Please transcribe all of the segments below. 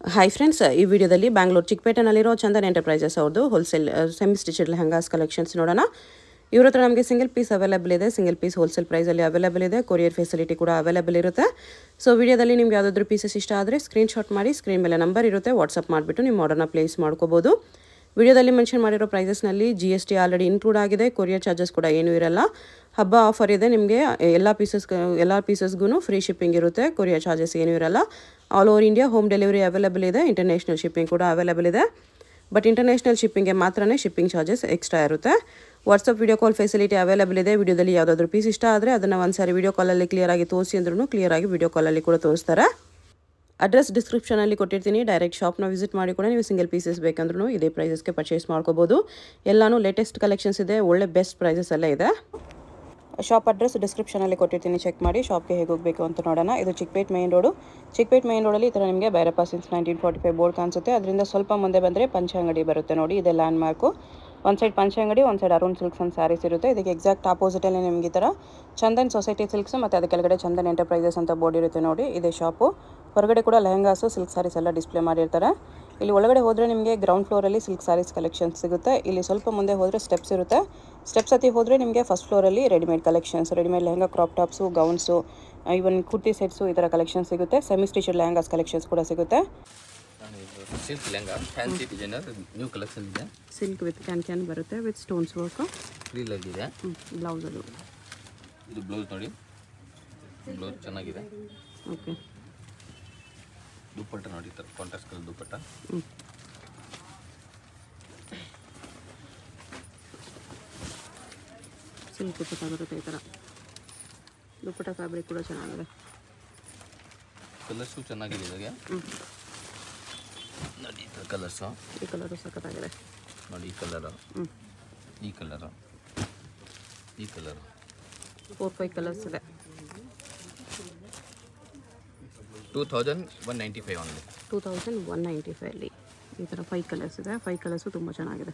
Hi friends ಈ ವಿಡಿಯೋದಲ್ಲಿ ಬ್ಯಾಂಗ್ಳೂರು ಚಿಕ್ಕಪೇಟೆನಲ್ಲಿರೋ ಚಂದನ್ ಎಂಟರ್ಪ್ರೈಸಸ್ ಅವ್ರದ್ದು wholesale semi stitched lehengas collections ನೋಡೋಣ ಇವ್ರ ಹತ್ರ ನಮಗೆ ಸಿಂಗಲ್ ಪೀಸ್ ಅವೈಲೇಬಲ್ ಇದೆ ಸಿಂಗಲ್ ಪೀಸ್ ಹೋಲ್ಸೇಲ್ ಪ್ರೈಸಲ್ಲಿ ಅವೈಲೇಬಲ್ ಇದೆ ಕೊರಿಯರ್ ಫೆಸಿಲಿಟಿ ಕೂಡ ಅವೈಲೇಬಲ್ ಇರುತ್ತೆ ಸೊ ವಿಡಿಯೋದಲ್ಲಿ ನಿಮ್ಗೆ ಯಾವುದಾದ್ರೂ ಪೀಸಸ್ ಇಷ್ಟ ಆದರೆ ಸ್ಕ್ರೀನ್ಶಾಟ್ ಮಾಡಿ ಸ್ಕ್ರೀನ್ ಮೇಲೆ ನಂಬರ್ ಇರುತ್ತೆ ವಾಟ್ಸಪ್ ಮಾಡಿಬಿಟ್ಟು ನಿಮ್ಮ ಆರ್ಡರ್ನ ಪ್ಲೇಸ್ ಮಾಡ್ಕೋಬೋದು ವಿಡಿಯೋದಲ್ಲಿ ಮೆನ್ಷನ್ ಮಾಡಿರೋ ಪ್ರೈಸಸ್ನಲ್ಲಿ G S T already include ಆಗಿದೆ ಕೊರಿಯರ್ ಚಾರ್ಜಸ್ ಕೂಡ ಏನೂ ಇರಲ್ಲ ಹಬ್ಬ ಆಫರ್ ಇದೆ ನಿಮಗೆ ಎಲ್ಲ ಪೀಸಸ್ ಎಲ್ಲ ಪೀಸಸ್ಗೂ ಫ್ರೀ ಶಿಪ್ಪಿಂಗ್ ಇರುತ್ತೆ ಕೊರಿಯರ್ ಚಾರ್ಜಸ್ ಏನೂ ಇರಲ್ಲ all over India home delivery available ಇದೆ ಇಂಟರ್ನ್ಯಾಷನಲ್ ಶಿಪ್ಪಿಂಗ್ ಕೂಡ ಅವೈಲೇಬಲ್ ಇದೆ ಬಟ್ ಇಂಟರ್ನ್ಯಾಷನಲ್ ಶಿಪ್ಪಿಂಗ್ಗೆ ಮಾತ್ರನೇ ಶಿಪ್ಪಿಂಗ್ ಚಾರ್ಜಸ್ ಎಕ್ಸ್ಟ್ರಾ ಇರುತ್ತೆ WhatsApp video call facility available ಇದೆ ವಿಡಿಯೋದಲ್ಲಿ ಯಾವುದಾದ್ರೂ ಪೀಸ್ ಇಷ್ಟ ಆದರೆ ಅದನ್ನು ಒಂದ್ಸಾರಿ ವಿಡಿಯೋ ಕಾಲಲ್ಲಿ ಕ್ಲಿಯರಾಗಿ ತೋರಿಸಿ ಅಂದ್ರೂ ಕ್ಲಿಯರಾಗಿ ವಿಡಿಯೋ ಕಾಲಲ್ಲಿ ಕೂಡ ತೋರಿಸ್ತಾರೆ ಅಡ್ರೆಸ್ ಡಿಸ್ಕ್ರಿಪ್ಷನಲ್ಲಿ ಕೊಟ್ಟಿರ್ತೀನಿ ಡೈರೆಕ್ಟ್ ಶಾಪ್ನ ವಿಸಿಟ್ ಮಾಡಿ ಕೂಡ ನೀವು ಸಿಂಗಲ್ ಪೀಸಸ್ ಬೇಕಂದ್ರೂ ಇದೇ ಪ್ರೈಸಸ್ಗೆ ಪರ್ಚೇಸ್ ಮಾಡ್ಕೋಬೋದು ಎಲ್ಲನೂ ಲೇಟೆಸ್ಟ್ ಕಲೆಕ್ಷನ್ಸ್ ಇದೆ ಒಳ್ಳೆ ಬೆಸ್ಟ್ ಪ್ರೈಸಸ್ ಎಲ್ಲ ಇದೆ ಶಾಪ್ ಅಡ್ರೆಸ್ ಡಿಸ್ಕ್ರಿಪ್ಷನಲ್ಲಿ ಕೊಟ್ಟಿರ್ತೀನಿ ಚೆಕ್ ಮಾಡಿ ಶಾಪ್ಗೆ ಹೇಗೆ ಹೋಗಬೇಕು ಅಂತ ನೋಡೋಣ ಇದು Chickpet main road Chickpet main ರೋಡಲ್ಲಿ ಈ ಥರ ನಿಮಗೆ Bhairappa since nineteen forty five board ಕಾಣಿಸುತ್ತೆ ಅದರಿಂದ ಸ್ವಲ್ಪ ಮುಂದೆ ಬಂದರೆ ಪಂಚಾಂಗಡಿ ಬರುತ್ತೆ ನೋಡಿ ಇದೆ ಲ್ಯಾಂಡ್ ಮಾರ್ಕು ಒಂದು ಸೈಡ್ ಪಂಚಾಂಗಡಿ ಒಂದು side Arun silks and sarees ಇರುತ್ತೆ ಇದಕ್ಕೆ ಎಕ್ಸಾಕ್ಟ್ ಆಪೋಸಿಟಲ್ಲಿ ನಿಮಗೆ ಈ ಥರ ಚಂದನ್ ಸೊಸೈಟಿ ಸಿಲ್ಕ್ಸ್ ಮತ್ತು ಅದರ ಕೆಳಗಡೆ ಚಂದನ್ ಎಂಟರ್ಪ್ರೈಸಸ್ ಅಂತ ಬೋರ್ಡ್ ಇರುತ್ತೆ ನೋಡಿ ಇದೆ ಶಾಪು ಹೊರಗಡೆ ಕೂಡ ಲೆಹಂಗಾಸು ಸಿಲ್ಕ್ ಸ್ಯಾರೀಸ್ ಎಲ್ಲ ಡಿಸ್ಪ್ಲೇ ಮಾಡಿರ್ತಾರೆ ಇಲ್ಲಿ ಒಳಗಡೆ ಹೋದರೆ ನಿಮಗೆ ಗ್ರೌಂಡ್ ಫ್ಲೋರಲ್ಲಿ ಸಿಲ್ಕ್ ಸ್ಯಾರೀಸ್ ಕಲೆಕ್ಷನ್ಸ್ ಸಿಗುತ್ತೆ ಇಲ್ಲಿ ಸ್ವಲ್ಪ ಮುಂದೆ ಹೋದರೆ ಸ್ಟೆಪ್ಸ್ ಇರುತ್ತೆ ಸ್ಟೆಪ್ಸ್ ಹತ್ತಿ ಹೋದರೆ ನಿಮಗೆ ಫಸ್ಟ್ ಫ್ಲೋರಲ್ಲಿ readymade collections readymade lehenga crop tops gowns even kurti sets ಈ ಥರ ಕಲೆಕ್ಷನ್ ಸಿಗುತ್ತೆ ಸೆಮಿ ಸ್ಟಿಚೆಡ್ ಲೆಹಂಗಾಸ್ ಕಲೆಕ್ಷನ್ಸ್ ಕೂಡ ಸಿಗುತ್ತೆ ನಾನು ಇದು silk lehenga fancy designer new collection ಇದೆ ಸಿಲ್ಕ್ ವಿತ್ ಕ್ಯಾನ್ ಕ್ಯಾನ್ ಬರುತ್ತೆ ವಿತ್ ಸ್ಟೋನ್ಸ್ ವರ್ಕು ಫ್ರೀಲಾಗಿ ಇದೆ ಬ್ಲೌಸ್ ಅದು ಇದು ಬ್ಲೌಸ್ ನೋಡಿ ಬ್ಲೌಸ್ ಚೆನ್ನಾಗಿದೆ ಓಕೆ ದುಪ್ಪಟ್ಟ ನೋಡಿ ಥರ contrast colour dupatta silk dupatta ಬರುತ್ತೆ ಈ ಥರ ದುಪ್ಪಟ್ಟ ಫ್ಯಾಬ್ರಿಕ್ ಕೂಡ ಚೆನ್ನಾಗಿದೆ ಕಲರ್ಸು ಚೆನ್ನಾಗಿದೆ ಇದಾಗೆ ನೋಡಿ ಈ ಥರ ಕಲರ್ಸು ಈ ಕಲರು ಸಖತ್ತಾಗಿದೆ ನೋಡಿ ಈ ಕಲರು ಹ್ಞೂ ಈ ಕಲರು ಈ ಕಲರು ಫೋರ್ ಫೈವ್ ಕಲರ್ಸ್ ಇದೆ two thousand one ninety five only two thousand one ninety ಫೈವಲ್ಲಿ ಈ ಥರ ಫೈವ್ ಕಲರ್ಸ್ ಇದೆ ಫೈವ್ ಕಲರ್ಸು ತುಂಬ ಚೆನ್ನಾಗಿದೆ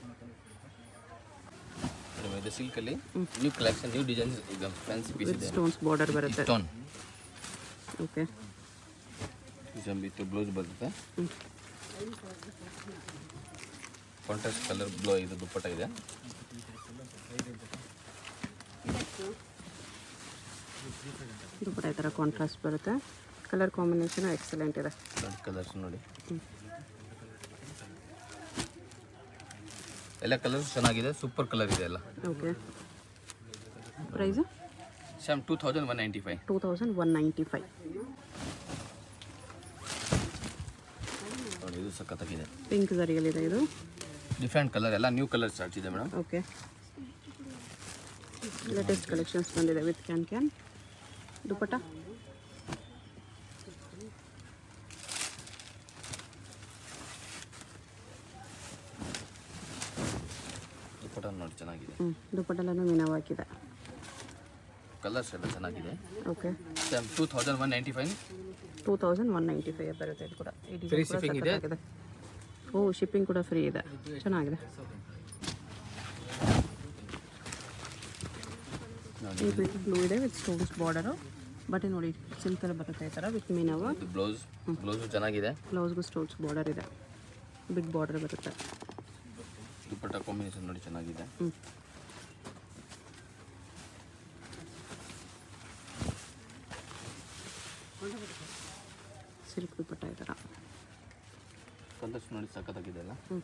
ಇದು ಸಿಲ್ಕಲ್ಲಿ ನ್ಯೂ ಕಲೆಕ್ಷನ್ ನ್ಯೂ ಡಿಸೈನ್ಸ್ ಈಗ ಫ್ಯಾನ್ಸಿ ಪೀಸ್ ಇದೆ ಸ್ಟೋನ್ಸ್ ಬಾರ್ಡರ್ ಬರುತ್ತೆ ಸ್ಟೋನ್ ಓಕೆ ವಿತ್ ಬ್ಲೌಸ್ ಬರುತ್ತೆ ಹ್ಞೂ ಕಾಂಟ್ರಾಸ್ಟ್ ಕಲರ್ ಬ್ಲೌ ಇದು ದುಪ್ಪಟ್ಟ ಇದೆ ದುಪ್ಪಟ್ಟ ಈ ಥರ ಕಾಂಟ್ರಾಸ್ಟ್ ಬರುತ್ತೆ ಕಲರ್ ಕಾಂಬಿನೇಷನ್ ಎಕ್ಸಲೆಂಟ್ ಇದೆ ನೋಡಿ ಕಲರ್ಸ್ ನೋಡಿ ಎಲ್ಲ ಕಲರ್ಸ್ ಚೆನ್ನಾಗಿದೆ ಸೂಪರ್ ಕಲರ್ ಇದೆ ಎಲ್ಲ okay price same two thousand one ninety five two thousand one ninety five ನೋಡಿ ಇದು ಸಖತ್ತಾಗಿದೆ ಪಿಂಕ್ ಜರಿಯಲ್ಲಿದೆ ಇದು ಡಿಫ್ರೆಂಟ್ ಕಲರ್ ಎಲ್ಲ ನ್ಯೂ ಕಲರ್ ಸ್ಟಾರ್ಟ್ ಇದೆ ಮೇಡಮ್ ಓಕೆ ಲೇಟೆಸ್ಟ್ ಕಲೆಕ್ಷನ್ಸ್ ಬಂದಿದೆ with can can dupatta dupatta ನೋಡಿ ಚೆನ್ನಾಗಿದೆ ಹ್ಞೂ ದುಪ್ಪಟ್ಟೆಲ್ಲನೂ ಮೀನವ್ ಹಾಕಿದೆ ಕಲರ್ಸ್ ಎಲ್ಲ ಚೆನ್ನಾಗಿದೆ okay same two thousand one ninety five two thousand one ninety five ಬರುತ್ತೆ ಇದು ಕೂಡ ಈ design Free ಕೂಡ shipping ಇದೆ? ಸಖತ್ತಾಗಿದೆ. ಓ ಶಿಪ್ಪಿಂಗ್ ಕೂಡ ಫ್ರೀ ಇದೆ ಚೆನ್ನಾಗಿದೆ ಈ ಬಿಟ್ಟು ಬ್ಲೂ ಇದೆ ವಿತ್ ಸ್ಟೋನ್ಸ್ ಬಾರ್ಡರು ಬಟ್ಟೆ ನೋಡಿ ಸಿಲ್ಕಲ್ಲಿ ಬರುತ್ತೆ ಈ ಥರ ವಿತ್ ಮೀನವ ಇದು ಬ್ಲೌಸ್ ಬ್ಲೌಸು ಚೆನ್ನಾಗಿದೆ ಬ್ಲೌಸ್ಗೂ ಸ್ಟೋನ್ಸ್ ಬಾರ್ಡರ್ ಇದೆ ಬಿಗ್ ಬಾರ್ಡರ್ ಬರುತ್ತೆ ದುಪ್ಪಟ್ಟ ಕಾಂಬಿನೇಷನ್ ನೋಡಿ ಚೆನ್ನಾಗಿದೆ ಹ್ಞೂ ಸಿಲ್ಕ್ ದುಪ್ಪಟ್ಟ ಈ ಥರ ಕಲರ್ಸ್ ನೋಡಿ ಸಖತ್ತಾಗಿದೆ ಅಲ್ಲ ಹ್ಞೂ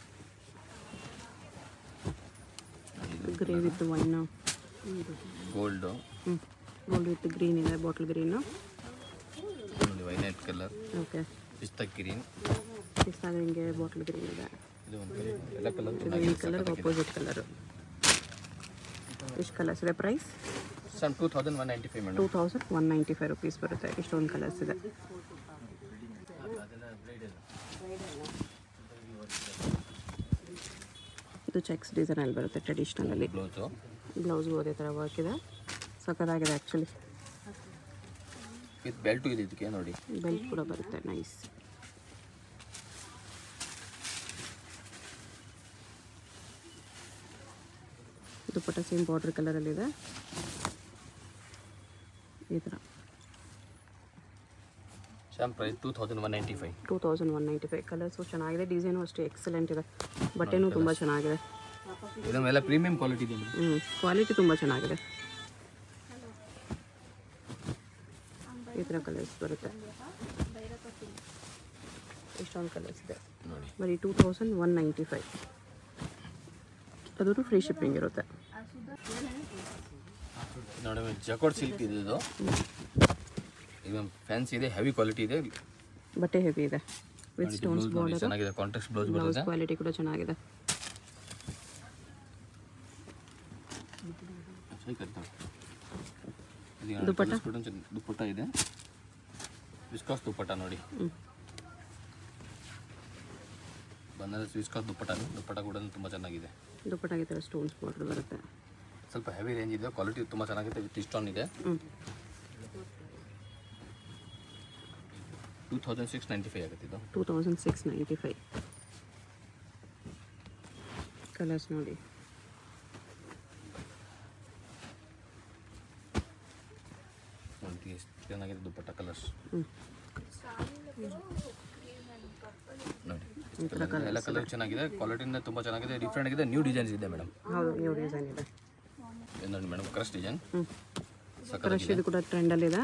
ಗ್ರೇ ವಿತ್ ವೈನ್ ಗೋಲ್ಡು ಹ್ಞೂ ಗೋಲ್ಡ್ ವಿತ್ ಗ್ರೀನ್ ಇದೆ ಬಾಟಲ್ ಗ್ರೀನು ನೋಡಿ ವೈನೆಟ್ ಕಲರ್ ಓಕೆ ಪಿಸ್ತಾ ಗ್ರೀನ್ ಇಷ್ಟಾಗ ಹಿಂಗೆ ಬಾಟಲ್ ಗ್ರೀನ್ ಇದೆ ಇದು ಒಂದು ಕಲರ್ ಎಲ್ಲ ಕಲರ್ ಇದು ಈ ಕಲರ್ ಅಪೋಸಿಟ್ ಕಲರು ಇಷ್ಟು ಕಲರ್ಸ್ ಇದೆ price same two thousand one ninety five two madam thousand one ninety five rupees ಬರುತ್ತೆ ಇಷ್ಟೊಂದು ಕಲರ್ಸ್ ಇದೆ ಇದು ಚೆಕ್ಸ್ ಡಿಸೈನಲ್ಲಿ ಬರುತ್ತೆ ಟ್ರೆಡಿಷ್ನಲಲ್ಲಿ ಬ್ಲೌಸು ಬ್ಲೌಸ್ಗೂ ಅದೇ ಥರ ವರ್ಕ್ ಇದೆ ಸಖತ್ತಾಗಿದೆ ಆ್ಯಕ್ಚುಲಿ ವಿತ್ ಬೆಲ್ಟು ಇದೆ ಇದಕ್ಕೆ ನೋಡಿ ಬೆಲ್ಟ್ ಕೂಡ ಬರುತ್ತೆ ನೈಸ್ ದುಪ್ಪಟ್ಟ ಸೇಮ್ ಬಾರ್ಡರ್ ಕಲರಲ್ಲಿದೆ ಈ ಥರ same price two thousand one ninety five two thousand one ninety five colours ಚೆನ್ನಾಗಿದೆ ಡಿಸೈನು ಅಷ್ಟೇ ಎಕ್ಸಲೆಂಟ್ ಇದೆ ಬಟ್ಟೆನೂ ತುಂಬ ಚೆನ್ನಾಗಿದೆ ಇದನ್ನೆಲ್ಲ ಪ್ರೀಮಿಯಂ ಕ್ವಾಲಿಟಿ ಇದೆ ಮೇಡಮ್ ಹ್ಞೂ ಕ್ವಾಲಿಟಿ ತುಂಬ ಚೆನ್ನಾಗಿದೆ ಈ ಥರ ಕಲರ್ಸ್ ಬರುತ್ತೆ ಇಷ್ಟೊಂದು ಕಲರ್ಸ್ ಇದೆ ನೋಡಿ ಬರೀ two thousand one ninety five ಅದು ಫ್ರೀ ಶಿಪ್ಪಿಂಗ್ ಇರುತ್ತೆ ನೋಡಿ ಜಕೋಡ್ ಸಿಲ್ಕ್ ಇದೆ ಇದು ಇದು ಫ್ಯಾನ್ಸಿ ಇದೆ ಹೆವಿ ಕ್ವಾಲಿಟಿ ಇದೆ ಬಟ್ಟೆ ಹೆವಿ ಇದೆ ವಿತ್ ನೋಡಿ, ಸ್ಟೋನ್ಸ್ blouse ನೋಡಿ ಬಾರ್ಡರ್ ಚೆನ್ನಾಗಿದೆ ಕಾಂಟ್ರಾಕ್ಟ್ ಬ್ಲೌಸ್ ಬ್ಲೌಸ್ ಬರುತ್ತೆ ಕ್ವಾಲಿಟಿ ಕೂಡ ಚೆನ್ನಾಗಿದೆ ಸರಿ ಕಟ್ತಾರೆ. ಇದು ದುಪ್ಪಟ್ಟ? ಕಲಿಸ್ಬಿಟ್ಟು ಒಂಚೂರು ದುಪ್ಪಟ್ಟ ಇದೆ ವಿಸ್ಕಾಸ್ ದುಪ್ಪಟ್ಟ ನೋಡಿ ಹ್ಞೂ ಬನಾರಸ್ ವಿಸ್ಕಾಸ್ ದುಪ್ಪಟ್ಟ ದುಪ್ಪಟ್ಟ ಕೂಡ ತುಂಬ ಚೆನ್ನಾಗಿದೆ ದುಪ್ಪಟ್ಟಾಗಿ ಥರ ಸ್ಟೋನ್ಸ್ ಬಾರ್ಡರ್ ಬರುತ್ತೆ ಸ್ವಲ್ಪ ಹೆವಿ ರೇಂಜ್ ಇದೆ ಕ್ವಾಲಿಟಿ ತುಂಬ ಚೆನ್ನಾಗಿದೆ ವಿತ್ ಇಸ್ಟಾನ್ ಇದೆ ಹ್ಞೂ two thousand six ninety five ಆಗುತ್ತೆ ಇದು two thousand six ninety five colours ನೋಡಿ ನೋಡಿ ಎಷ್ಟು ಚೆನ್ನಾಗಿದೆ ದುಪ್ಪಟ್ಟ ಕಲರ್ಸ್ ಹ್ಞೂ ನೋಡಿ ಈ ಥರ colour ಇದೆ. ಎಲ್ಲ ಕಲರ್ ಚೆನ್ನಾಗಿದೆ ಕ್ವಾಲಿಟಿಯಿಂದ ತುಂಬ ಚೆನ್ನಾಗಿದೆ ಡಿಫ್ರೆಂಟ್ ಆಗಿದೆ ನ್ಯೂ ಡಿಸೈನ್ಸ್ ಇದೆ ಮೇಡಮ್ ಹೌದು ನ್ಯೂ ಡಿಸೈನ್ ಇದೆ ಇದು ನೋಡಿ ಮೇಡಮ್ ಕ್ರಶ್ ಡಿಸೈನ್ ಹ್ಞೂ ಸಕ್ಕತ್ತಾಗಿದೆ ಕ್ರಶ್ ಇದು ಕೂಡ ಟ್ರೆಂಡಲ್ಲಿದೆ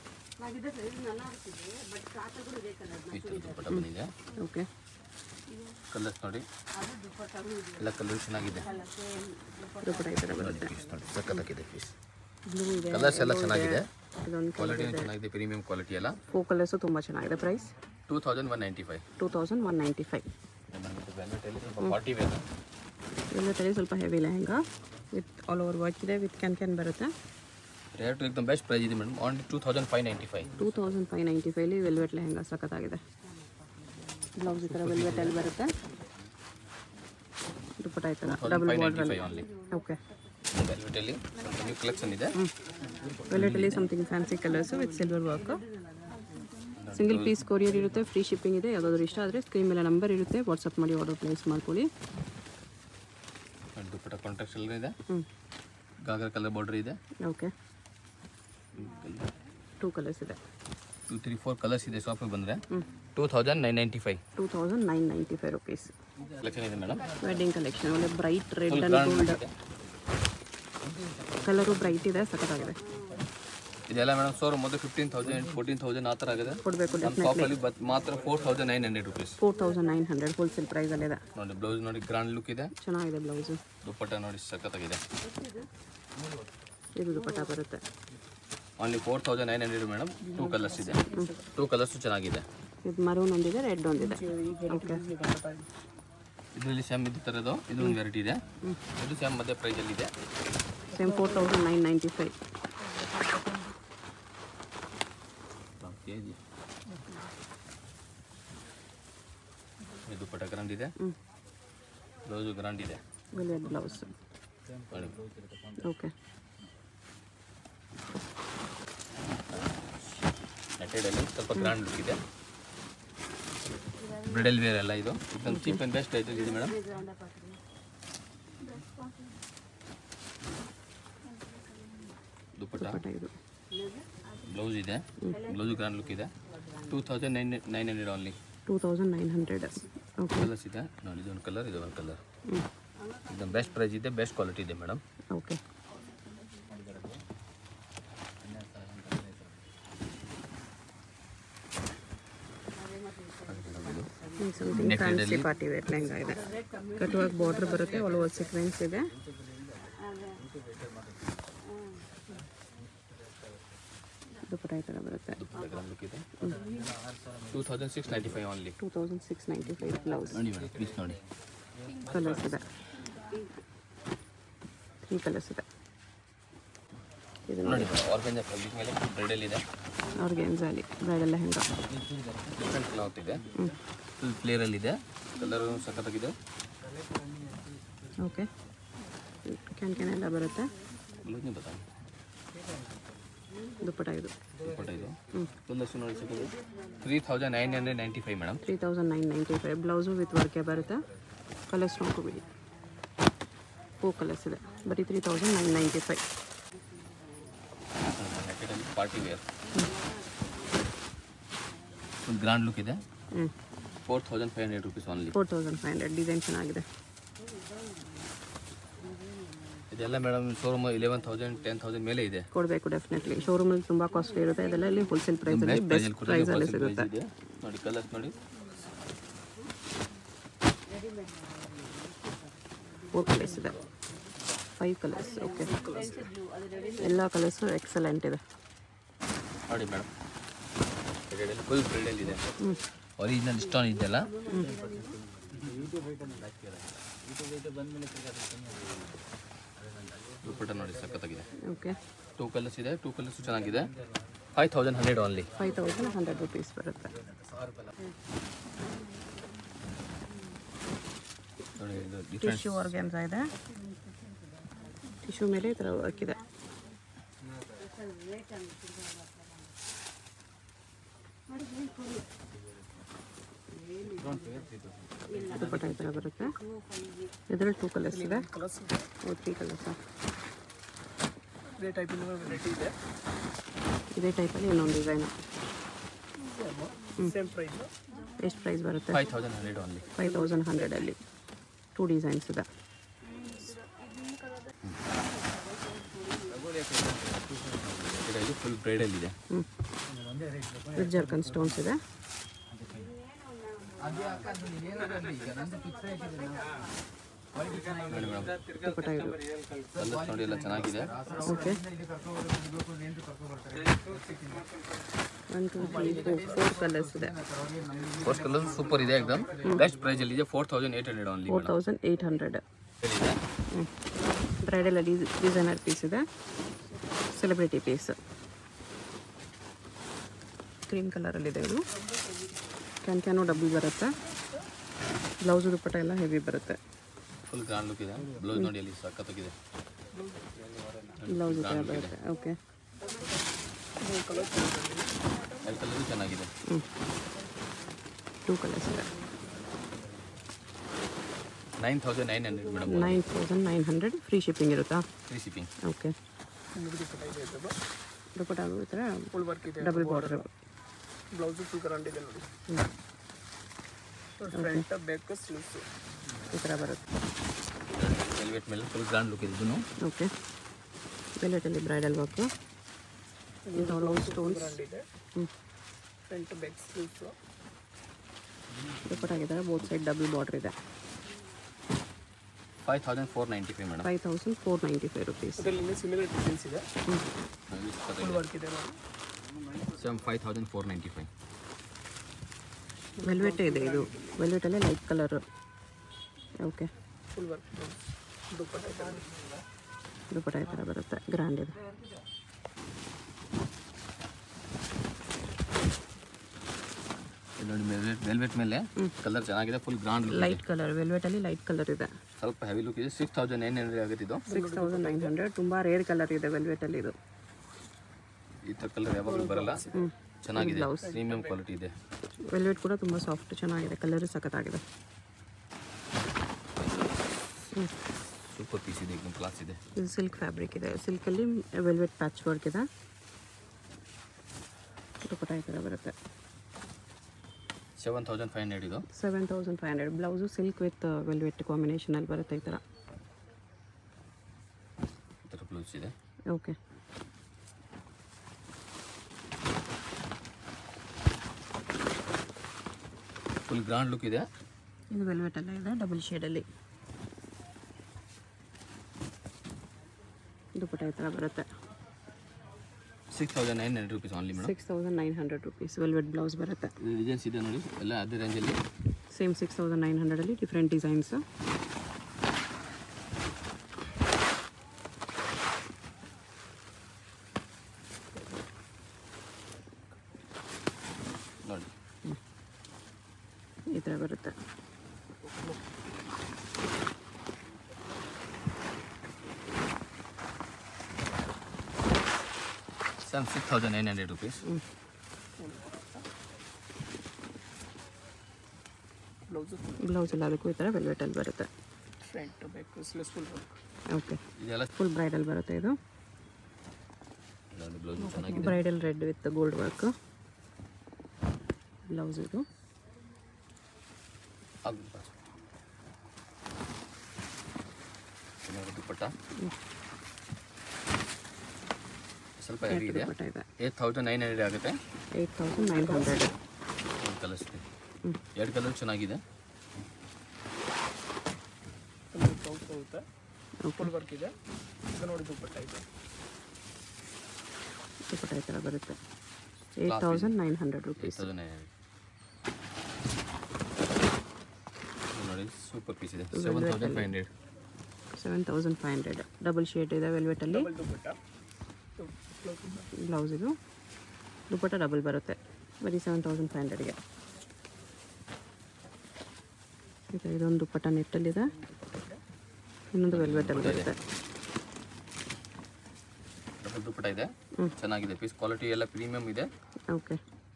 ಈ ಥರ ದುಪ್ಪಟ್ಟ ಬಂದಿದೆ ಓಕೆ ಕಲರ್ಸ್ ನೋಡಿ ಎಲ್ಲ ಕಲರ್ ಚೆನ್ನಾಗಿದೆ ದುಪ್ಪಟ್ಟ ಈ ಥರ ಬರುತ್ತೆ ಪೀಸ್ ನೋಡಿ ಸಕ್ಕತ್ತಾಗಿದೆ ಪೀಸ್ ಬ್ಲೂ ಇದೆ ಕಲರ್ಸ್ ಎಲ್ಲ ಚೆನ್ನಾಗಿದೆ ಇದೊಂದು ಕ್ವಾಲಿಟಿ ಚೆನ್ನಾಗಿದೆ ಪ್ರೀಮಿಯಂ ಕ್ವಾಲಿಟಿ ಎಲ್ಲ ಫೋ ಕಲರ್ಸು ತುಂಬ ಚೆನ್ನಾಗಿದೆ price two thousand one ninety five two thousand one ninety five ಸ್ವಲ್ಪ ಫಾರ್ಟಿ ವೇರ್ ವೆಲ್ವೆಟಲ್ಲಿ ಸ್ವಲ್ಪ heavy lehenga with all over work ಇದೆ ವಿತ್ ಕ್ಯಾನ್ ಕ್ಯಾನ್ ಬರುತ್ತೆ ರೇಟ್ एकदम ಬೆಸ್ಟ್ ಪ್ರೈಸ್ ಇದೆ madam on two thousand five ninety five two thousand five ninety ಫೈವ್ಲಿ velvet lehenga ಸಖತ್ತಾಗಿದೆ blouse ಈ ಥರ ವೆಲ್ವೆಟಲ್ಲಿ ಬರುತ್ತೆ ದುಪ್ಪಟ್ಟ ಈ ಥರ ಡಬಲ್ ಫೈವ್ ನೈಂಟಿ ಬಾರ್ಡ್ರಲ್ಲಿ ಫೈವ್ ಆನ್ಲಿ ಓಕೆ ವೆಲ್ವೆಟಲ್ಲಿ ಸ್ವಲ್ಪ ನ್ಯೂ ಕಲೆಕ್ಷನ್ ಇದೆ ವೆಲ್ವೆಟಲ್ಲಿ something fancy colours with silver work single piece courier ಇರುತ್ತೆ ಫ್ರೀ ಶಿಪ್ಪಿಂಗ್ ಇದೆ ಯಾವುದಾದ್ರು ಇಷ್ಟ ಆದರೆ ಸ್ಕ್ರೀನ್ ಮೇಲೆ ನಂಬರ್ ಇರುತ್ತೆ ವಾಟ್ಸಪ್ ಮಾಡಿ ಆರ್ಡರ್ ಪ್ಲೇಸ್ ಮಾಡ್ಕೊಳ್ಳಿ ನೋಡಿ ದುಪ್ಪಟ್ಟ ಕಾಂಟ್ರಾಕ್ಟ್ ಎಲ್ಲ ಇದೆ ಹ್ಞೂ ಗಾಗರ ಕಲರ್ ಬಾರ್ಡರ್ ಇದೆ ಓಕೆ ಟೂ ಕಲರ್ಸ್ ಇದೆ ಟೂ ತ್ರೀ ಫೋರ್ ಕಲರ್ಸ್ ಇದೆ ಶಾಪಿಗೆ ಬಂದರೆ ಹ್ಞೂ two thousand nine ninety five two thousand nine ninety five rupees collection ಇದೆ ಮೇಡಮ್ ವೆಡ್ಡಿಂಗ್ ಕಲೆಕ್ಷನ್ ಒಳ್ಳೆ bright red full and gold ಇದೆ ಕಲರು ಬ್ರೈಟ್ ಇದೆ ಸಖತ್ತಾಗಿದೆ ಇದೆಲ್ಲ ಮೇಡಮ್ ಸೋರ್ ಮೊದಲು ಫಿಫ್ಟೀನ್ ತೌಸಂಡ್ ಫೋರ್ಟೀನ್ ತೌಸಂಡ್ ಆ ಥರ ಆಗಿದೆ ಕೊಡಬೇಕು ನಮ್ಮ ಶಾಪಲ್ಲಿ ಬತ್ ಮಾತ್ರ four thousand nine hundred rupees four thousand nine hundred wholesale ಪ್ರೈಸಲ್ಲಿದೆ ನೋಡಿ ಬ್ಲೌಸ್ ನೋಡಿ ಗ್ರ್ಯಾಂಡ್ ಲುಕ್ ಇದೆ ಚೆನ್ನಾಗಿದೆ ಬ್ಲೌಸು ದುಪ್ಪಟ್ಟ ನೋಡಿ ಸಖತ್ತಾಗಿದೆ ಇದು ದುಪ್ಪಟ್ಟ ಬರುತ್ತೆ only four thousand nine hundred madam two colours ಇದೆ ಟೂ ಕಲರ್ಸು ಚೆನ್ನಾಗಿದೆ ಇದು ಮರೂನ್ ಒಂದಿದೆ ರೆಡ್ ಒಂದಿದೆ ಓಕೆ ಇದರಲ್ಲಿ ಸ್ಯಾಮ್ ಇದು ಥರದ್ದು ಇದು ಒಂದು ವೆರೈಟಿ ಇದೆ ಇದು ಸ್ಯಾಮ್ ಮಧ್ಯೆ ಪ್ರೈಸಲ್ಲಿ ಇದೆ same four thousand nine ninety five K G ಇದು ಪಟ ಗ್ರಾಂಡ್ ಇದೆ ಹ್ಞೂ ಬ್ಲೌಸು ಗ್ರಾಂಡ್ ಇದೆ ವೆಲ್ವೆಟ್ ಬ್ಲೌಸ್ ನೋಡಿ ಓಕೆ ನೆಟ್ಟೆಡಲ್ಲಿ ಸ್ವಲ್ಪ ಗ್ರಾಂಡ್ ಲುಕ್ ಇದೆ ಬ್ರಿಡಲ್ ವೇರ್ ಎಲ್ಲ ಇದು एकदम ಚೀಪ್ ಆ್ಯಂಡ್ ಬೆಸ್ಟ್ ಆಯ್ತು ಇದೆ ಮೇಡಮ್ ದುಪ್ಪಟ್ಟ ದುಪ್ಪಟ್ಟ ಇದು ಬ್ಲೌಸ್ ಇದೆ ಬ್ಲೌಸು ಗ್ರಾಂಡ್ ಲುಕ್ ಇದೆ two thousand nine nine hundred only two thousand nine hundred okay colours ಇದೆ ನೋಡಿ ಇದೊಂದು ಕಲರ್ ಇದು ಒಂದು ಕಲರ್ ಹ್ಞೂ ಇದೊಂದು ಬೆಸ್ಟ್ ಪ್ರೈಸ್ ಇದೆ ಬೆಸ್ಟ್ ಕ್ವಾಲಿಟಿ ಇದೆ madam okay something fancy party wear lehenga ಇದೆ ಕಟ್ಟುವಾಗ ಬಾರ್ಡರ್ ಬರುತ್ತೆ ಆಲ್ ಓವರ್ ಸೀಕ್ವೆನ್ಸ್ ಇದೆ ದುಪ್ಪಟ್ಟ ಈ ಥರ ಬರುತ್ತೆ ಗ್ರಾಂಡ್ ಲುಕ್ ಇದೆ two thousand six ninety five only two thousand six ninety five blouse ನೋಡಿ ಮೇಡಮ್ ಪ್ಲೀಸ್ ನೋಡಿ ಕಲರ್ಸ್ ಇದೆ ತ್ರೀ ಕಲರ್ಸ್ ಇದೆ ಇದು ನೋಡಿ ನೋಡಿ ಆರ್ಗಂಜಾ ಫ್ಯಾಬ್ರಿಕ್ ಮೇಲೆ ಬ್ರೈಡಲ್ ಇದೆ ಆರ್ಗೆನ್ಸಾಲಿ ಬ್ರೈಡಲ್ ಲೆಹಂಗಾ ಡಿಫ್ರೆಂಟ್ ಕ್ಲಾತ್ ಇದೆ ಫುಲ್ ಫ್ಲೇರಲ್ಲಿ ಇದೆ ಕಲರ್ ಸಖತ್ತಾಗಿದೆ ಓಕೆ ಕ್ಯಾನ್ ಕ್ಯಾನ್ ಎಲ್ಲ ಬರುತ್ತೆ ಬ್ಲೌಸ್ ನೀವು ಬತಾಯಿ ದುಪ್ಪಟ ಇದು ದುಪ್ಪಟ್ಟ ಇದು ಹ್ಞೂ ಕಲರ್ಸ್ ನೋಡಿ ಸಿಗೋದು three thousand nine hundred ninety five madam three thousand nine ninety five blouse with ವರ್ಕೆ ಬರುತ್ತೆ ಕಲರ್ಸ್ ನೋಡ್ಕೋಬೇಡಿ ಫೋ ಕಲರ್ಸ್ ಇದೆ ಬರೀ three thousand nine ninety five party wear full grand look ಇದೆ ಹ್ಞೂ four thousand five hundred rupees only four thousand five hundred design ಚೆನ್ನಾಗಿದೆ ಇದೆಲ್ಲ madam showroom eleven thousand ten thousand ಮೇಲೆ ಇದೆ ಕೊಡಬೇಕು ಡೆಫಿನೆಟ್ಲಿ ಶೋರೂಮಲ್ಲಿ ತುಂಬ ಕಾಸ್ಟ್ಲಿ ಇರುತ್ತೆ ಇದೆಲ್ಲ ಇಲ್ಲಿ ಹೋಲ್ಸೇಲ್ ಪ್ರೈಸಲ್ಲಿ ಬೆಸ್ಟ್ ಪ್ರೈಸಲ್ಲಿ ಸಿಗುತ್ತೆ ಇದೆ ನೋಡಿ ಕಲರ್ಸ್ ನೋಡಿ ಫೋರ್ ಕಲರ್ಸ್ ಇದೆ ಫೈವ್ ಕಲರ್ಸ್ ಓಕೆ ಎಲ್ಲ ಕಲರ್ಸು ಎಕ್ಸಲೆಂಟ್ ಇದೆ ನೋಡಿ ಮೇಡಮ್ ಫುಲ್ ಬ್ರಿಡಲ್ ಇದೆ ಹ್ಞೂ ಒರಿಜಿನಲ್ ಸ್ಟೋನ್ ಇದೆಯಲ್ಲ ದುಪ್ಪಟ್ಟ ನೋಡಿ ಸಖತ್ತಾಗಿದೆ ಓಕೆ ಟೂ ಕಲರ್ಸ್ ಇದೆ ಟೂ ಕಲರ್ಸ್ ಚೆನ್ನಾಗಿದೆ five thousand hundred only five thousand hundred rupees ಬರುತ್ತೆ ನೋಡಿ ಇದು ಡಿಫ್ರೆಂಟ್ ಟಿಶ್ಯೂ ಆರ್ಗ್ಯಾನ್ಸ ಇದೆ ಟಿಶ್ಯೂ ಮೇಲೆ ಈ ಥರ ವರ್ಕ್ ಇದೆ ದುಪ್ಪಟ್ಟ ಈ ಥರ ಬರುತ್ತೆ ಇದರಲ್ಲಿ ಟೂ ಕಲರ್ಸ್ ಇದೆ ಓ ತ್ರೀ ಕಲರ್ಸಾ ಇದೇ ಟೈಪ್ ವೆರೈಟಿ ಇದೆ ಇದೇ ಟೈಪಲ್ಲಿ ಇನ್ನೊಂದು ಡಿಸೈನು ಸೇಮ್ ಪ್ರೈಸ್ ಎಷ್ಟು ಪ್ರೈಸ್ ಬರುತ್ತೆ five thousand hundred only five thousand ಹಂಡ್ರೆಡಲ್ಲಿ ಟೂ ಡಿಸೈನ್ಸ್ ಇದೆ ಇದು ಫುಲ್ ಬ್ರೈಡಲ್ ಇದೆ ಹ್ಞೂ ವಿತ್ ಜರ್ಕನ್ ಸ್ಟೋನ್ಸ್ ಇದೆ ನೋಡಿ ಮೇಡಮ್ ದುಪ್ಪಟ್ಟ ಇದು ಕಲರ್ಸ್ ನೋಡಿ ಎಲ್ಲ ಚೆನ್ನಾಗಿದೆ okay one two three four four colours ಇದೆ ಫಸ್ಟ್ ಕಲರ್ ಸೂಪರ್ ಇದೆ ಎಕ್ದಮ್ ಬೆಸ್ಟ್ ಪ್ರೈಸ್ ಅಲ್ಲಿ ಇದೆ four thousand eight hundred only four thousand eight hundred bridal designer piece ಇದೆ ಸೆಲೆಬ್ರಿಟಿ ಪೀಸ್ ಕ್ರೀಮ್ ಕಲರಲ್ಲಿದೆ ಇದು ಕ್ಯಾನ್ ಕ್ಯಾನು ಡಬ್ಬಲ್ ಬರುತ್ತೆ ಬ್ಲೌಸ್ ದುಪ್ಪಟ್ಟ ಎಲ್ಲ ಹೆವಿ ಬರುತ್ತೆ ಫುಲ್ ಗ್ರ್ಯಾಂಡ್ ಲುಕ್ ಇದೆ ಬ್ಲೌಸ್ ನೋಡಿ ಅಲ್ಲಿ ಸಖತ್ತಾಗಿದೆ ಬ್ಲೌಸ್ ಈ ಥರ ಬರುತ್ತೆ ಓಕೆ ಎರಡು ಕಲರ್ ಚೆನ್ನಾಗಿದೆ ಹ್ಞೂ ಟೂ ಕಲರ್ಸ್ ಇದೆ nine thousand nine hundred madam nine thousand nine hundred free shipping ಇರುತ್ತಾ ಫ್ರೀ ಶಿಪ್ಪಿಂಗ್ ಓಕೆ ದುಪ್ಪಟ್ಟ ಈ ಥರ ಫುಲ್ ವರ್ಕ್ ಇದೆ double border blouse full grand ಇದೆ ನೋಡಿ ಫ್ರಂಟ್ ಬ್ಯಾಕ್ ಸ್ಲೀವ್ಸ್ ಈ ಥರ ಬರುತ್ತೆ ವೆಲ್ವೆಟ್ ಮೇಲೆ ಫುಲ್ ಗ್ರ್ಯಾಂಡ್ ಲುಕ್ ಇದೆ ಇದನ್ನು ಓಕೆ ವೆಲ್ವೆಟಲ್ಲಿ bridal work blouse stones grand ಇದೆ ಹ್ಞೂ ಫ್ರಂಟ್ ಬ್ಯಾಕ್ ಸ್ಲೀವ್ಸ್ ದುಪ್ಪಟ್ಟ ಆಗಿದ್ದಾರೆ ಬೋತ್ ಸೈಡ್ ಡಬಲ್ ಬಾರ್ಡರ್ ಇದೆ five thousand four ninety five madam five thousand four ninety five rupees ಅದರಲ್ಲಿ ಸಿಮಿಲರ್ ಡಿಸೈನ್ಸ್ ಇದೆ ಫುಲ್ ವರ್ಕ್ ಇದೆ ನೋಡಿ seven five thousand four ninety five ವೆಲ್ವೆಟೇ ಇದೆ ಇದು ವೆಲ್ವೆಟಲ್ಲೇ light colour okay full work dupatta ಇದೆ. ದುಪ್ಪಟ್ಟ ಈ ಥರ ಬರುತ್ತೆ ಗ್ರ್ಯಾಂಡ್ ಇದೆ ಇದು ನೋಡಿ ವೆಲ್ವೆಟ್ ಮೇಲೆ ಕಲರ್ ಚೆನ್ನಾಗಿದೆ full grand look light colour ವೆಲ್ವೆಟಲ್ಲಿ ಲೈಟ್ ಕಲರ್ ಇದೆ ಸ್ವಲ್ಪ ಹೆವಿ ಲುಕ್ ಇದೆ ಸಿಕ್ಸ್ ತೌಸಂಡ್ ನೈನ್ ಹಂಡ್ರೆಡ್ ಆಗುತ್ತೆ ಇದು ಸಿಕ್ಸ್ ತೌಸಂಡ್ ನೈನ್ ಹಂಡ್ರೆಡ್ ತುಂಬ ರೇರ್ ಕಲರ್ ಇದೆ ವೆಲ್ವೆಟಲ್ಲಿ ಇದು ಈ ಥರ ಕಲರ್ ಯಾವಾಗಲೂ ಬರಲ್ಲ ಚೆನ್ನಾಗಿದೆ ಪ್ರೀಮಿಯಂ ಕ್ವಾಲಿಟಿ ಇದೆ ವೆಲ್ವೆಟ್ ಕೂಡ ತುಂಬ ಸಾಫ್ಟ್ ಚೆನ್ನಾಗಿದೆ ಕಲರ್ ಸಖತ್ತಾಗಿದೆ ಸೂಪರ್ ಪೀಸ್ ಇದೆ एकदम ಕ್ಲಾಸ್ ಇದೆ ಇದು ಸಿಲ್ಕ್ ಫ್ಯಾಬ್ರಿಕ್ ಇದೆ ಸಿಲ್ಕಲ್ಲಿ ವೆಲ್ವೆಟ್ ಪ್ಯಾಚ್ ವರ್ಕ್ ಇದೆ ದುಪ್ಪಟ್ಟ ಈ ಥರ ಬರುತ್ತೆ ಸೆವೆನ್ ತೌಸಂಡ್ ಫೈವ್ ಹಂಡ್ರೆಡ್ ಇದು seven thousand five hundred blouse silk with velvet ಕಾಂಬಿನೇಷನಲ್ಲಿ ಬರುತ್ತೆ ಈ ಥರ ಈ ಥರ ಬ್ಲೌಸ್ ಇದೆ ಓಕೆ ಫುಲ್ ಗ್ರಾಂಡ್ ಲುಕ್ ಇದೆ ಇದು ವೆಲ್ವೆಟ್ ಎಲ್ಲ ಇದೆ ಡಬಲ್ ಶೇಡಲ್ಲಿ ದುಪ್ಪಟ್ಟ ಈ ಥರ ಬರುತ್ತೆ six thousand nine hundred rupees only madam six thousand nine hundred rupees velvet blouse ಬರುತ್ತೆ ಇದು ಡಿಸೈನ್ಸ್ ಇದೆ ನೋಡಿ ಎಲ್ಲ ಅದೇ ರೇಂಜಲ್ಲಿ ಸೇಮ್ ಸಿಕ್ಸ್ ತೌಸಂಡ್ ನೈನ್ ಹಂಡ್ರೆಡಲ್ಲಿ ಡಿಫ್ರೆಂಟ್ ಡಿಸೈನ್ಸ್ ನೋಡಿ ಈ ಥರ ಬರುತ್ತೆ seven six thousand nine hundred rupees blouse blouse ಎಲ್ಲ ಅದಕ್ಕೂ ಈ ಥರ ವೆಲ್ವೆಟಲ್ಲಿ ಬರುತ್ತೆ front back sleeves full work okay ಇದೆಲ್ಲ ಫುಲ್ ಬ್ರೈಡಲ್ ಬರುತ್ತೆ ಇದು ನೋಡಿ ಬ್ಲೌಸ್ ಚೆನ್ನಾಗಿದೆ bridal red with gold work blouse ಇದು ಆಗ್ಬೋದು ಬಾಜು. ಚೆನ್ನಾಗಿ ದುಪ್ಪಟ್ಟ ಸ್ವಲ್ಪ ಹೆವಿ ಇದೆ ದುಪ್ಪಟ್ಟ ಇದೆ ಏಟ್ ತೌಸಂಡ್ ನೈನ್ ಹಂಡ್ರೆಡ್ ಆಗುತ್ತೆ ಏಯ್ಟ್ ತೌಸಂಡ್ ನೈನ್ ಹಂಡ್ರೆಡ್ ಒಂದು ಕಲರ್ಸ್ ಇದೆ ಎರಡು ಕಲರ್ ಚೆನ್ನಾಗಿದೆ ಬ್ಲೌಸ್ ಹೋಗುತ್ತೆ ಓಕೆ ಫುಲ್ ವರ್ಕ್ ಇದೆ ಇದು ನೋಡಿ ದುಪ್ಪಟ್ಟ ಇದೆ ದುಪ್ಪಟ್ಟ ಈ ಥರ ಬರುತ್ತೆ eight thousand nine hundred eight rupees thousand nine ನೋಡಿ ಸೂಪರ್ ಪೀಸ್ ಇದೆ seven thousand five hundred seven thousand five hundred double shade ಇದೆ ವೆಲ್ವೆಟಲ್ಲಿ ಡಬಲ್ ದುಪ್ಪಟ್ಟ ಬ್ಲೌಸ್ ಇಂದ ಬ್ಲೌಸ್ ಇದು ದುಪ್ಪಟ್ಟ ಡಬಲ್ ಬರುತ್ತೆ ಬರೀ ಸೆವೆನ್ ತೌಸಂಡ್ ಫೈವ್ ಹಂಡ್ರೆಡ್ಗೆ ಈಗ ಇದೊಂದು ದುಪ್ಪಟ್ಟ ನೆಟ್ಟಲ್ಲಿದೆ ಇನ್ನೊಂದು ವೆಲ್ವೆಟಲ್ಲಿ ಬರುತ್ತೆ ಡಬಲ್ ದುಪ್ಪಟ್ಟ ಇದೆ ಚೆನ್ನಾಗಿದೆ ಪೀಸ್ ಕ್ವಾಲಿಟಿ ಎಲ್ಲ ಪ್ರೀಮಿಯಂ ಇದೆ ಓಕೆ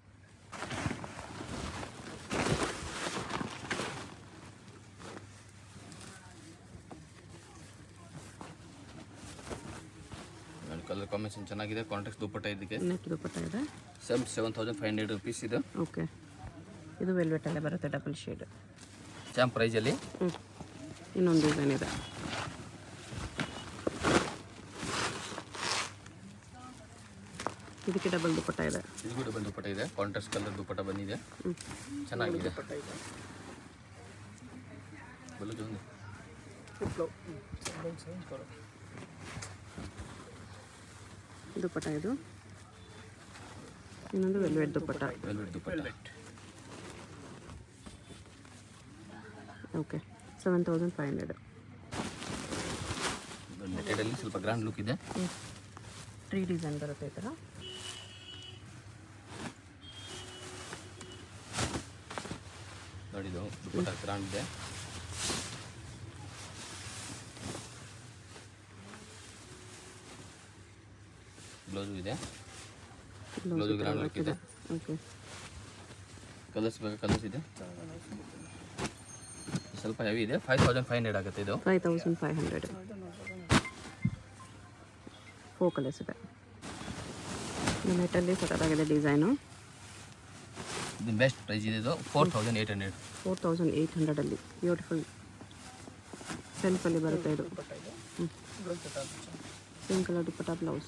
ಕಲರ್ ಕಾಂಬಿನೇಷನ್ ಚೆನ್ನಾಗಿದೆ ಕಾಂಟ್ರಾಕ್ಟ್ ದುಪ್ಪಟ್ಟ ಇದಕ್ಕೆ ನೆಟ್ ದುಪ್ಪಟ್ಟ ಇದೆ seven seven thousand five hundred rupees ಇದೆ ಓಕೆ ಇದು ವೆಲ್ವೆಟಲ್ಲೇ ಬರುತ್ತೆ ಡಬಲ್ ಶೇಡ್ ಚಾಮ್ ಪ್ರೈಸಲ್ಲಿ ಹ್ಞೂ ಇನ್ನೊಂದು ಡಿಸೈನ್ ಇದೆ ಇದಕ್ಕೆ ಡಬಲ್ ದುಪ್ಪಟ್ಟ ಇದೆ ಇದು ಡಬಲ್ ದುಪ್ಪಟ್ಟ ಇದೆ ಕಾಂಟ್ರಾಸ್ಟ್ ಕಲರ್ ದುಪ್ಪಟ್ಟ ಬಂದಿದೆ ಚೆನ್ನಾಗಿದೆ ದುಪ್ಪಟ್ಟ ಇದೆ ಬಲೂಜ್ ಒಂದು ಬ್ಲೌಸ್ ಬ್ಲೌಸ್ ಚೇಂಜ್ ಕರೋ ದುಪ್ಪಟ್ಟ ಇದು ಇನ್ನೊಂದು velvet dupatta velvet dupatta velvet okay seven thousand five hundred ನೆಟೆಡಲ್ಲಿ ಸ್ವಲ್ಪ ಗ್ರ್ಯಾಂಡ್ ಲುಕ್ ಇದೆ ತ್ರೀ ಡಿಸೈನ್ ಬರುತ್ತೆ ಈ ಥರ ನೋಡಿದ್ದು ದುಪ್ಪಟ್ಟ ಗ್ರ್ಯಾಂಡ್ ಇದೆ ಬ್ಲೌಸು ಇದೆ ಬ್ಲೌಸು ಗ್ರ್ಯಾಂಡ್ ಲುಕ್ ಇದೆ ಓಕೆ ಕಲರ್ಸ್ ಬೇಕಾ ಕಲರ್ಸ್ ಇದೆ ಸ್ವಲ್ಪ ಹೆವಿ ಇದೆ ಫೈವ್ ತೌಸಂಡ್ ಫೈವ್ ಹಂಡ್ರೆಡ್ ಆಗುತ್ತೆ ಇದು five thousand five hundred four colours ಇದೆ ನೆಟ್ಟಲ್ಲಿ ಸಖತ್ತಾಗಿದೆ ಡಿಸೈನು ಇದು ಬೆಸ್ಟ್ ಪ್ರೈಸ್ ಇದೆ ಇದು four thousand eight hundred four thousand eight ಹಂಡ್ರೆಡಲ್ಲಿ ಬ್ಯೂಟಿಫುಲ್ ಸೆಲ್ಫಲ್ಲಿ ಬರುತ್ತೆ ಇದು ದುಪ್ಪಟ್ಟ ಇದೆ blouse dupatta same colour dupatta blouse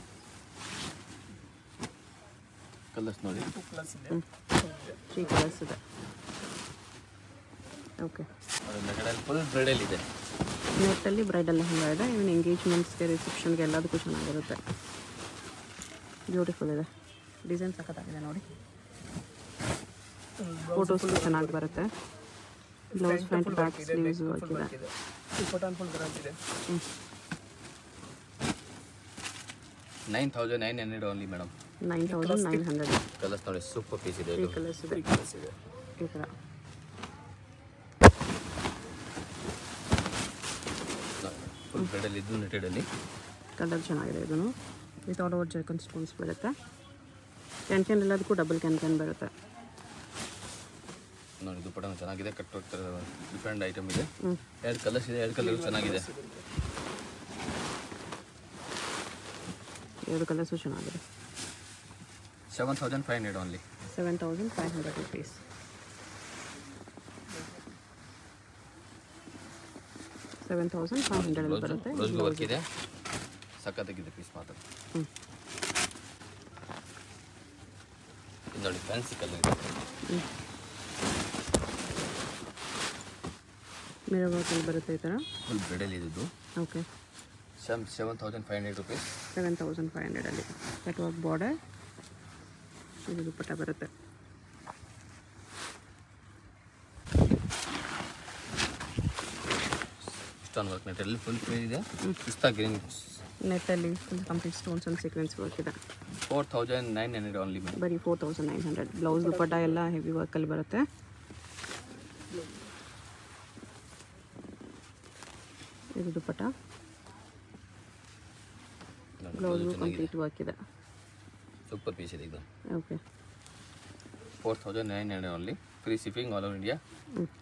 colours ನೋಡಿ ಟೂ ಪ್ಲಸ್ ಇದೆ ತ್ರೀ ಕಲರ್ಸ್ ಇದೆ ಓಕೆ ಫುಲ್ ಬ್ರೈಡಲ್ ಇದೆ ನೆಟ್ಟಲ್ಲಿ ಬ್ರೈಡಲ್ ಲೆಹಂಗಾ ಇದೆ ಇವನ್ ಎಂಗೇಜ್ಮೆಂಟ್ಸ್ಗೆ ರಿಸೆಪ್ಷನ್ಗೆ ಎಲ್ಲದಕ್ಕೂ ಚೆನ್ನಾಗಿರುತ್ತೆ ಬ್ಯೂಟಿಫುಲ್ ಇದೆ ಡಿಸೈನ್ ಸಖತ್ತಾಗಿದೆ ನೋಡಿ ಫೋಟೋಸ್ ಚೆನ್ನಾಗಿ ಬರುತ್ತೆ blouse front back sleeves full ಹಾಕಿದೆ ವರ್ಕ್ ಇದೆ ದುಪ್ಪಟ್ಟ ಫುಲ್ ಗ್ರಾಂಡ್ ಇದೆ nine thousand nine hundred only madam nine thousand nine hundred colours ನೋಡಿ ಸೂಪರ್ ಪೀಸ್ ಇದೆ ತ್ರೀ ಇದು ಕಲರ್ಸ್ ಇದೆ ಕಲರ್ಸ್ ಇದೆ ಈ ಥರ ಫುಲ್ ಬ್ರೈಡಲ್ ಇದು ನೆಟೆಡಲ್ಲಿ ಕಲರ್ ಚೆನ್ನಾಗಿದೆ ಇದನ್ನು with all over zircon stones ಬರುತ್ತೆ ಕ್ಯಾನ್ ಕ್ಯಾನ್ ಎಲ್ಲದಕ್ಕೂ ಡಬಲ್ ಕ್ಯಾನ್ ಕ್ಯಾನ್ ಬರುತ್ತೆ ನೋಡಿ ದುಪ್ಪಟ ಚೆನ್ನಾಗಿದೆ ಕಟ್ ಡಿಫ್ರೆಂಟ್ ಐಟಮ್ ಇದೆ ಹ್ಞೂ ಎರಡು ಕಲರ್ಸ್ ಇದೆ ಎರಡು ಕಲರ್ ಚೆನ್ನಾಗಿದೆ ಎರಡು ಕಲರ್ಸು ಚೆನ್ನಾಗಿದೆ seven thousand five hundred only seven thousand five hundred rupees seven thousand five ಹಂಡ್ರೆಡಲ್ಲಿ ಬರುತ್ತೆ ಬ್ಲೌಸ್ ವರ್ಕ್ ಇದೆ ಸಖತ್ತಾಗಿದೆ ಪೀಸ್ ಮಾತ್ರ ಹ್ಞೂ ಇದು ನೋಡಿ ಫ್ಯಾನ್ಸಿ ಕಲರ್ ಇದೆ ಮಿರರ್ ವರ್ಕಲ್ಲಿ ಬರುತ್ತೆ ಈ ಥರ ಫುಲ್ ಬ್ರೈಡಲ್ ಇದ್ದು okay seven seven thousand five hundred rupees seven thousand five ಹಂಡ್ರೆಡಲ್ಲಿ ಕಟ್ ವರ್ಕ್ ಬಾರ್ಡರ್ ಇದು ದುಪ್ಪಟ್ಟ ಬರುತ್ತೆ ಸ್ಟೋನ್ ವರ್ಕ್ ನೆಟಲ್ಲಿ ಫುಲ್ ಫ್ರೀ ಇದೆ ಇಸ್ತಾ ಗ್ರೀನ್ ನೆಟ್ಟಲ್ಲಿ full complete stones and sequins work ಇದೆ four thousand nine hundred only madam ಬರೀ four thousand nine hundred blouse dupatta ಎಲ್ಲ ಹೆವಿ ವರ್ಕಲ್ಲಿ ಬರುತ್ತೆ ಇದು ದುಪ್ಪಟ್ಟ ಬ್ಲೌಸ್ಗೂ ಕಂಪ್ಲೀಟ್ ವರ್ಕ್ ಇದೆ ಸೂಪರ್ ಪೀಸ್ ಇದೆ ಇದು okay four thousand nine hundred only free shipping all over India ಹ್ಞೂ